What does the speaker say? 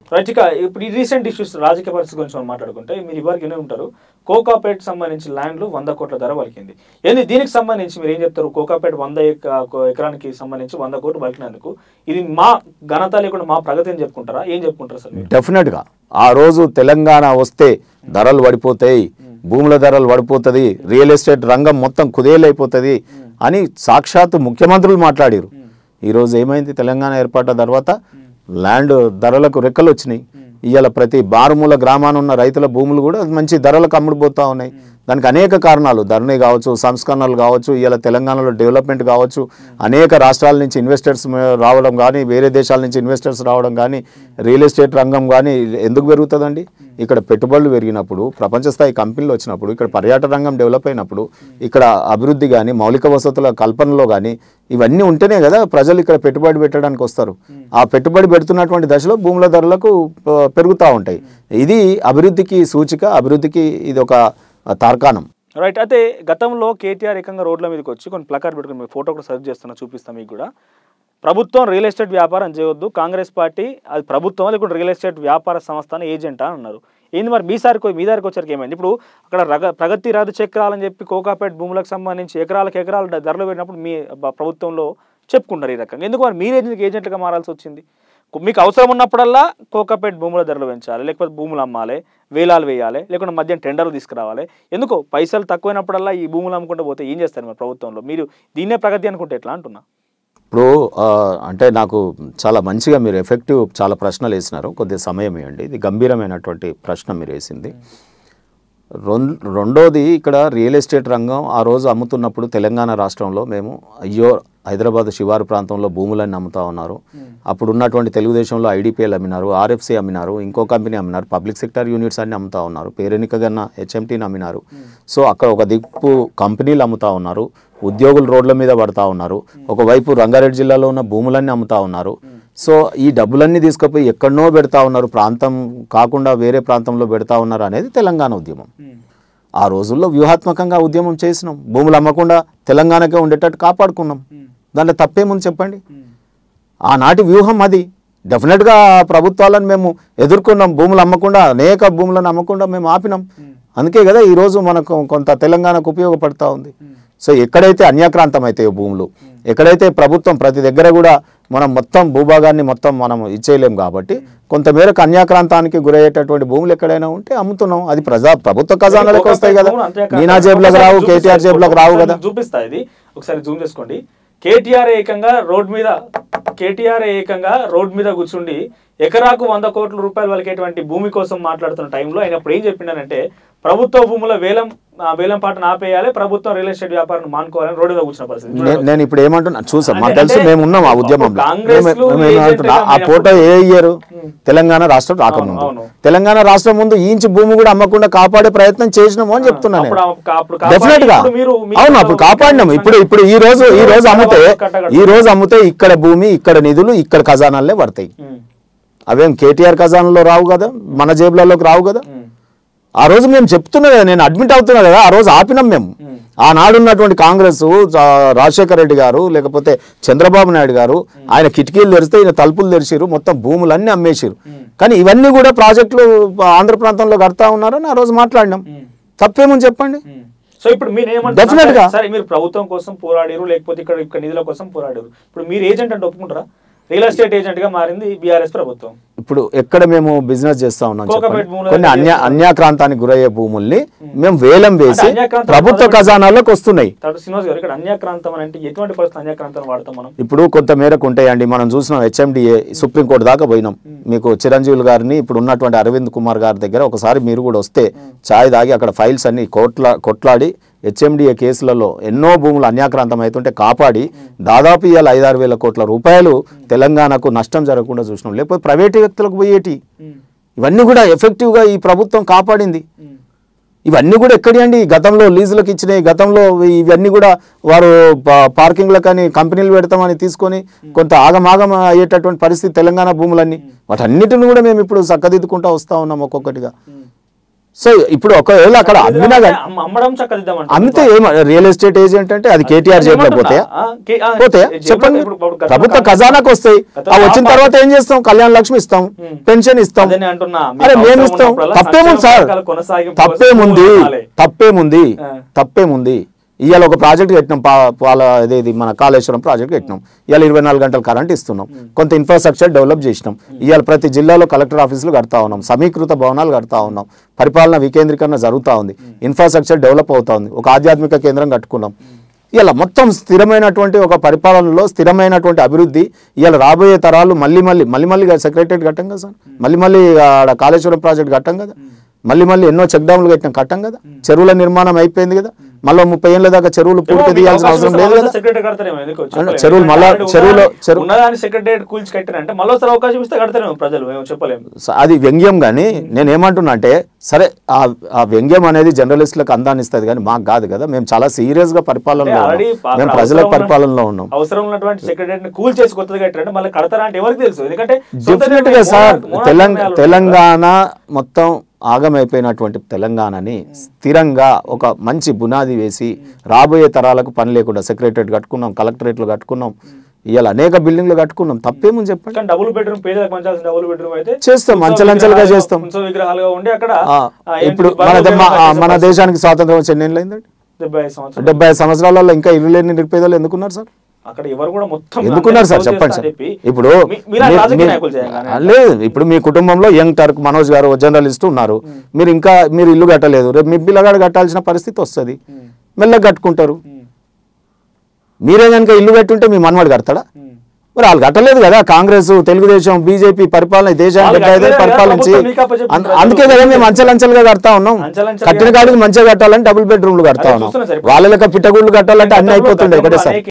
Right ఇక ఇప్పుడు ఈ రీసెంట్ ఇష్యూస్ రాజకీయ పరిస్థితి గురించి మనం మాట్లాడుకుంటే మీరు ఇవరకు వినే ఉంటారు కోకాపేట్ సంబంధించి ల్యాండ్లు వంద కోట్ల ధర పలికింది ఏంది దీనికి సంబంధించి మీరు ఏం చెప్తారు కోకాపేట్ వంద ఎక- ఎకరానికి సంబంధించి వంద కోట్లు పలికినందుకు ఇది మా ఘనత లేకుండా మా ప్రగతి అని చెప్పుకుంటారా ఏం చెప్పుకుంటారు సార్ మీరు డెఫినెట్గా ఆ రోజు తెలంగాణ వస్తే ధరలు పడిపోతాయి భూముల ధరలు పడిపోతుంది రియల్ ఎస్టేట్ రంగం మొత్తం కుదేలైపోతుంది అని సాక్షాత్తు ముఖ్యమంత్రులు మాట్లాడారు ఈరోజు ఏమైంది తెలంగాణ ఏర్పడ్డ తర్వాత ల్యాండ్ ధరలకు రెక్కలు వచ్చినాయి ఇవాళ ప్రతి బారుమూల గ్రామాన ఉన్న రైతుల భూములు కూడా మంచి ధరలకు అమ్ముడుపోతా ఉన్నాయి దానికి అనేక కారణాలు ధరణి కావచ్చు సంస్కరణలు కావచ్చు ఇవాళ తెలంగాణలో డెవలప్మెంట్ కావచ్చు అనేక రాష్ట్రాల నుంచి ఇన్వెస్టర్స్ రావడం కానీ వేరే దేశాల నుంచి ఇన్వెస్టర్స్ రావడం కానీ రియల్ ఎస్టేట్ రంగం కానీ ఎందుకు పెరుగుతుందండి ఇక్కడ పెట్టుబడులు పెరిగినప్పుడు ప్రపంచ స్థాయి కంపెనీలు వచ్చినప్పుడు ఇక్కడ పర్యాటక రంగం డెవలప్ అయినప్పుడు ఇక్కడ అభివృద్ధి కానీ మౌలిక వసతుల కల్పనలో కానీ ఇవన్నీ ఉంటేనే కదా ప్రజలు ఇక్కడ పెట్టుబడి పెట్టడానికి వస్తారు ఆ పెట్టుబడి పెడుతున్నటువంటి దశలో భూముల ధరలకు ఆ, పెరుగుతూ ఉంటాయి ఇది అభివృద్ధికి సూచిక అభివృద్ధికి ఇది ఒక తార్కాణం రైట్ అయితే గతంలో కేటీఆర్ ఏకంగా రోడ్ల మీదకి వచ్చి కొన్ని ప్లకార్డ్ పెట్టుకుని మీకు ఫోటో కూడా సర్చ్ చేస్తున్నా చూపిస్తాం మీకు కూడా ప్రభుత్వం రియల్ ఎస్టేట్ వ్యాపారం చేయవద్దు కాంగ్రెస్ పార్టీ అది ప్రభుత్వం లేకుంటే రియల్ ఎస్టేట్ వ్యాపార సంస్థ అని ఏజెంట్ అని అన్నారు ఏంది మరి మీ సారికి మీ దారికి వచ్చరికి ఏమైంది ఇప్పుడు అక్కడ రగ ప్రగతి రథ చక్రాలని చెప్పి కోకాపేట్ భూములకు సంబంధించి ఎకరాలకు ఎకరాలు ధరలు పెట్టినప్పుడు మీ బ- ప్రభుత్వంలో చెప్పుకుంటారు ఈ రకంగా ఎందుకు మరి మీరు ఏజెంట్కి ఏజెంట్గా మారాల్సి వచ్చింది కు- మీకు అవసరం ఉన్నప్పుడల్లా కోకాపేట్ భూముల ధరలు పెంచాలి లేకపోతే భూములు అమ్మాలి వేలాలు వేయాలి లేకుంటే మధ్య టెండర్లు తీసుకురావాలి ఎందుకో పైసలు తక్కువైనప్పుడల్లా ఈ భూములు అమ్ముకుంటూ పోతే ఏం చేస్తారు మరి ప్రభుత్వంలో మీరు దీన్నే ప్రగతి అనుకుంటే ఎట్లా అంటున్నా ఇప్పుడు ఆ, అంటే నాకు చాలా మంచిగా మీరు ఎఫెక్టివ్ చాలా ప్రశ్నలు వేసినారు కొద్దిగా సమయం ఇవ్వండి ఇది గంభీరమైనటువంటి ప్రశ్న మీరు వేసింది రొం రెండోది ఇక్కడ రియల్ ఎస్టేట్ రంగం ఆ రోజు అమ్ముతున్నప్పుడు తెలంగాణ రాష్ట్రంలో మేము అయ్యో హైదరాబాద్ శివారు ప్రాంతంలో భూములన్నీ అమ్ముతా ఉన్నారు అప్పుడు ఉన్నటువంటి తెలుగుదేశంలో ఐడిపిఎల్ అమ్మినారు ఆర్ఎఫ్సి అమ్మినారు ఇంకో కంపెనీ అమ్మినారు పబ్లిక్ సెక్టర్ యూనిట్స్ అన్ని అమ్ముతా ఉన్నారు పేరెనికగన్న హెచ్ఎంటీని అమ్మినారు సో అక్కడ ఒక దిక్కు కంపెనీలు అమ్ముతా ఉన్నారు ఉద్యోగులు రోడ్ల మీద పడతా ఉన్నారు ఒకవైపు రంగారెడ్డి జిల్లాలో ఉన్న భూములన్నీ అమ్ముతా ఉన్నారు సో ఈ డబ్బులన్నీ తీసుకుపోయి ఎక్కడనో పెడతా ఉన్నారు ప్రాంతం కాకుండా వేరే ప్రాంతంలో పెడతా ఉన్నారు అనేది తెలంగాణ ఉద్యమం ఆ రోజుల్లో వ్యూహాత్మకంగా ఉద్యమం చేసినాం భూములు అమ్మకుండా తెలంగాణకే ఉండేటట్టు కాపాడుకున్నాం దాంట్లో తప్పేముంది చెప్పండి ఆనాటి వ్యూహం అది డెఫినెట్గా ప్రభుత్వాలను మేము ఎదుర్కొన్నాం భూములు అమ్మకుండా అనేక భూములను అమ్మకుండా మేము ఆపినాం అందుకే కదా ఈరోజు మనకు కొంత తెలంగాణకు ఉపయోగపడతా ఉంది సో ఎక్కడైతే అన్యాక్రాంతం అవుతాయో భూములు ఎక్కడైతే ప్రభుత్వం ప్రతి దగ్గర కూడా మనం మొత్తం భూభాగాన్ని మొత్తం మనం ఇచ్చేయలేం కాబట్టి కొంతమేరకు అన్యాక్రాంతానికి గురయ్యేటటువంటి భూములు ఎక్కడైనా ఉంటే అమ్ముతున్నాం అది ప్రజా ప్రభుత్వ ఖజానాలకు వస్తాయి కదా మీనా జేబులకు రావు కేటీఆర్ జేబులకు రావు కదా చూపిస్తా ఇది ఒకసారి జూమ్ చేసుకోండి కేటీఆర్ ఏకంగా రోడ్ మీద కేటీఆర్ ఏకంగా రోడ్ మీద కూర్చుండి ఎకరాకు వంద కోట్ల రూపాయలు వాళ్ళకేటువంటి భూమి కోసం మాట్లాడుతున్న టైంలో ఆయన ఇప్పుడు ఏం చెప్పిండనంటే ప్రభుత్వ భూముల వేలం ఆ వేలం పాటను ఆపేయాలి ప్రభుత్వం రియల్ ఎస్టేట్ వ్యాపారం మానుకోవాలని రోడ్డు మీద కూర్చున్న పరిస్థితి నే- నేను ఇప్పుడు ఏమంటున్నా చూసాం మాకు అంటే- తెలుసు అంటే మేము ఉన్నాం ఆ ఉద్యమంలో కాంగ్రెస్ మేము- లో మేము ఏమంటున్నా, ఆ ఏజెంట్గా ఫోటో ఏ ఇయ్యారు ఉమ్. తెలంగాణ రాష్ట్రం రాకముందు అవును, అవును. తెలంగాణ రాష్ట్రం ముందు ఈ ఇంచు భూమి కూడా అమ్మకుండా కాపాడే ప్రయత్నం చేసినాము అని చెప్తున్నాను అప్పుడు ఆ- అప్పుడు కాపాడి డెఫినెట్ గా ఇప్పుడు మీరు- మీకు అవును అప్పుడు కాపాడినాం ఇప్పుడు ఇప్పుడు ఈ రోజు ఈ రోజు అమ్మితే కట్టగడతారు. ఈ రోజు అమ్మితే ఇక్కడ భూమి ఇక్కడ నిధులు ఇక్కడ ఖజానాలే పడతాయి ఉమ్, అవేం కేటీఆర్ ఖజానాలో రావు కదా మన జేబులలోకి రావు కదా ఉమ్, ఆ రోజు మేము చెప్తున్నా కదా నేను అడ్మిట్ అవుతున్నా కదా ఆ రోజు ఆపినాం మేము ఉమ్. ఆనాడు ఉన్నటువంటి కాంగ్రెస్ ఆ, రాజశేఖర రెడ్డి గారు లేకపోతే చంద్రబాబు నాయుడు గారు ఆయన కిటికీలు తెరిస్తే ఈయన తలుపులు తెరిచిరు మొత్తం భూములన్నీ అమ్మేసిరు కానీ ఇవన్నీ కూడా ప్రాజెక్టులు ఆంధ్ర ప్రాంతంలో కడతా ఉన్నారని ఆ రోజు మాట్లాడినాం ఉమ్. తప్పేమని చెప్పండి ఉమ్. సో ఇప్పుడు మీరు Definite గా. ఏమంటారు సరే మీరు ప్రభుత్వం కోసం పోరాడారు లేకపోతే ఇక్కడ ఇక్కడ నిధుల కోసం పోరాడారు ఇప్పుడు మీరు ఏజెంట్ అంటే ఒప్పుకుంటారా రియల్ ఎస్టేట్ ఏజెంట్ గా మారింది బీఆర్ఎస్ ప్రభుత్వం ఇప్పుడు ఎక్కడ మేము బిజినెస్ చేస్తా ఉన్నాం కోకాపేట చెప్పండి భూములు కొన్ని అన్య అన్యాక్రాంతానికి గురయ్యే భూముల్ని మేము వేలం వేసి అన్యాక్రాంతం ప్రభుత్వ పదవి- ఖజానాలోకి వస్తున్నాయి తర్వాత శ్రీనివాస్ గారు ఇక్కడ అన్యాక్రాంతం అని అంటే ఎటువంటి పరిస్థితి అన్యాక్రాంతం వాడతాం మనం ఇప్పుడు కొంత మేరకు ఉంటాయండి మనం చూసినాం హెచ్ఎండిఏ సుప్రీంకోర్టు దాకా పోయినాం మీకు చిరంజీవులు గారిని ఇప్పుడు ఉన్నటువంటి అరవింద్ కుమార్ గారి దగ్గర ఒకసారి మీరు కూడా వస్తే ఛాయ్ తాగి అక్కడ ఫైల్స్ అన్ని కొట్లా కొట్లాడి హెచ్ఎండిఏ కేసులలో ఎన్నో భూములు అన్యాక్రాంతం అవుతుంటే కాపాడి దాదాపు ఇవాళ ఐదారు వేల కోట్ల రూపాయలు తెలంగాణకు నష్టం జరగకుండా చూసినాం లేకపోతే ప్రైవేటు వ్యక్తులకు పోయేటి ఉమ్, ఇవన్నీ కూడా ఎఫెక్టివ్గా ఈ ప్రభుత్వం కాపాడింది ఉమ్, ఇవన్నీ కూడా ఎక్కడి అండి గతంలో లీజులకు ఇచ్చినాయి గతంలో ఇవన్నీ కూడా వారు పా- పార్కింగ్లకు అని కంపెనీలు పెడతామని తీసుకొని కొంత ఆగమాగం అయ్యేటటువంటి పరిస్థితి తెలంగాణ భూములన్నీ వాటన్నిటిని కూడా మేము ఇప్పుడు చక్కదిద్దుకుంటా వస్తా ఉన్నాం ఒక్కొక్కటిగా ఉమ్. సో ఇప్పుడు ఒకవేళ అక్కడ అమ్మినా కానీ అమ్మ- అమ్మడం చక్కదిద్దామంట అమ్మితే ఏం రియల్ ఎస్టేట్ ఏజెంట్ అంటే అది కేటీఆర్ జేబులో పోతాయా పోతాయా చెప్పండి ప్రభుత్వ ఖజానాకు వస్తాయి ఆ వచ్చిన తర్వాత ఏం చేస్తాం కళ్యాణ లక్ష్మి ఇస్తాం పెన్షన్ ఇస్తాం అదే నేను అంటున్నా. మీకు అరే మేము అవసరం ఇస్తాం ఉన్నప్పుడల్లా తప్పేముంది సంక్షేమ సార్ పథకాల కొనసాగింపు తప్పేముంది కోసం ఉండాలి. తప్పేముంది ఆ. తప్పేముంది ఇవాళ ఒక ప్రాజెక్ట్ కట్టినాం పా- పాల అదేది మన కాళేశ్వరం ప్రాజెక్ట్ కట్టినాం ఇవాళ ఇరవై నాలుగు గంటల కరెంట్ ఇస్తున్నాం కొంత ఇన్ఫ్రాస్ట్రక్చర్ డెవలప్ చేసినాం ఇవాళ ప్రతి జిల్లాలో కలెక్టర్ ఆఫీసులు కడతా ఉన్నాం సమీకృత భవనాలు కడతా ఉన్నాం పరిపాలన వికేంద్రీకరణ జరుగుతూ ఉంది ఇన్ఫ్రాస్ట్రక్చర్ డెవలప్ అవుతా ఉంది ఒక ఆధ్యాత్మిక కేంద్రం కట్టుకున్నాం ఇలా మొత్తం స్థిరమైనటువంటి ఒక పరిపాలనలో స్థిరమైనటువంటి అభివృద్ధి ఇవాళ రాబోయే తరాలు మళ్ళీ మళ్ళీ మళ్ళీ మళ్ళీ సెక్రటరేట్ కట్టం కదా సార్ మళ్ళీ మళ్ళీ ఆడ కాళేశ్వరం ప్రాజెక్ట్ కట్టం కదా మళ్ళీ మళ్ళీ ఎన్నో చెక్ డ్యాములు కట్టినాం కట్టం కదా చెరువుల నిర్మాణం అయిపోయింది కదా మళ్ళీ ముప్పై ఏళ్ళ దాకా చెరువులు పూర్తి తీయాల్సిన అవసరం లేదు కదా సెక్రటరీ కడతారేమో ఎందుకు చెప్పలేము. చెరువులు మళ్ళా- ఎందుకంటే చెరువులో- ఉన్నదాన్ని- చెరువు- ఉన్నదాన్ని సెక్రటరీ కూల్చి కట్టారంటే మళ్ళీ ఒకసారి అవకాశం ఇస్తే కడతారేమో ప్రజలు ఏమో చెప్పలేము స- అది వ్యంగ్యం కానీ నేను ఏమంటున్నా అంటే సరే ఆ ఆ వ్యంగ్యం అనేది జర్నలిస్టులకు అందాన్ని ఇస్తుంది కానీ మాకు కాదు కదా మేము చాలా సీరియస్ గా పరిపాలనలో ఆల్రెడీ ఉన్నాం మేము ప్రజల పరిపాలనలో ఉన్నాం అవసరం ఉన్నటువంటి సెక్రటరీని కూల్ చేసి కొత్తగా కట్టారంటే మళ్ళీ కడతారా అంటే ఎవరికి తెలుసు ఎందుకంటే సొంత డెఫినెట్ గా నిర్ణయం, సార్ మోనార్క్- మోనార్క్ తెలంగాణ నిర్ణయాలు తెలంగాణ మొత్తం ఆగమైపోయినటువంటి తెలంగాణని స్థిరంగా ఒక మంచి బునాది వేసి రాబోయే తరాలకు పని లేకుండా సెక్రటరేట్ కట్టుకున్నాం కలెక్టరేట్లు కట్టుకున్నాం ఇవాళ అనేక బిల్డింగ్లు కట్టుకున్నాం తప్పేమని చెప్పండి కానీ డబుల్ బెడ్రూమ్ పేదలకు పంచాల్సిన డబుల్ బెడ్రూమ్ అయితే చేస్తాం, ఉత్సవ అంచెలంచెలుగా విగ్రహాలుగా- చేస్తాం. ఉత్సవ విగ్రహాలుగా ఉండి అక్కడ ఆ, ఆ, ఏంటి ఇప్పుడు మన బరువు ద- మన- ఆ, కట్టేసే మన పరిస్థితి. దేశానికి స్వాతంత్రం వచ్చి ఎన్ని ఏళ్ళైందండి డెబ్బై ఐదు సంవత్సరాలు డెబ్బై ఐదు సంవత్సరాలలో ఇంకా ఇల్లు లేని నిరుపేదలు ఎందుకున్నారు సార్ అక్కడ ఎవరు కూడా మొత్తం ఎందుకున్నారు సార్ అందరినీ చెప్పండి చేస్తా సార్ చెప్పి ఇప్పుడు మీ- మీలాంటి మీ- రాజకీయ మీ- నాయకులు చేయంగానే. లేదు ఇప్పుడు మీ కుటుంబంలో యంగ్ టర్క్ మనోజ్ గారు జర్నలిస్ట్ ఉన్నారు మీరు ఇంకా మీరు ఇల్లు కట్టలేదు రేపు మీ పిల్లగాడు కట్టాల్సిన పరిస్థితి వస్తుంది మెల్లగా కట్టుకుంటారు ఉమ్, మీరే కనుక ఇల్లు కట్టుంటే మీ మనవాడు కడతాడా ఉమ్. మరి వాళ్ళు కట్టలేదు కదా కాంగ్రెస్ తెలుగుదేశం బీజేపీ పరిపాలన ఈ దేశాన్ని వాళ్ళు డెబ్బై ఐదేళ్ళు కట్టలేదు కదా, పరిపాలించి ప్రభుత్వం మీకు అప్పచెప్పింది అంద- ప్రజలు. అందుకే కదా మేము అంచెలంచెలుగా కడతా ఉన్నాం అంచెలంచెలుగా కట్టిన కాడికి మంచిగా కట్టాలని డబుల్ బెడ్రూమ్లు కడతా అదే ఉన్నాం చూస్తున్నా సార్. వాళ్ళ లెక్క పిట్టగుళ్ళు కట్టాలంటే అన్ని గతంలో- అయిపోతుండే గతంలో ఒకటే సార్ అనేక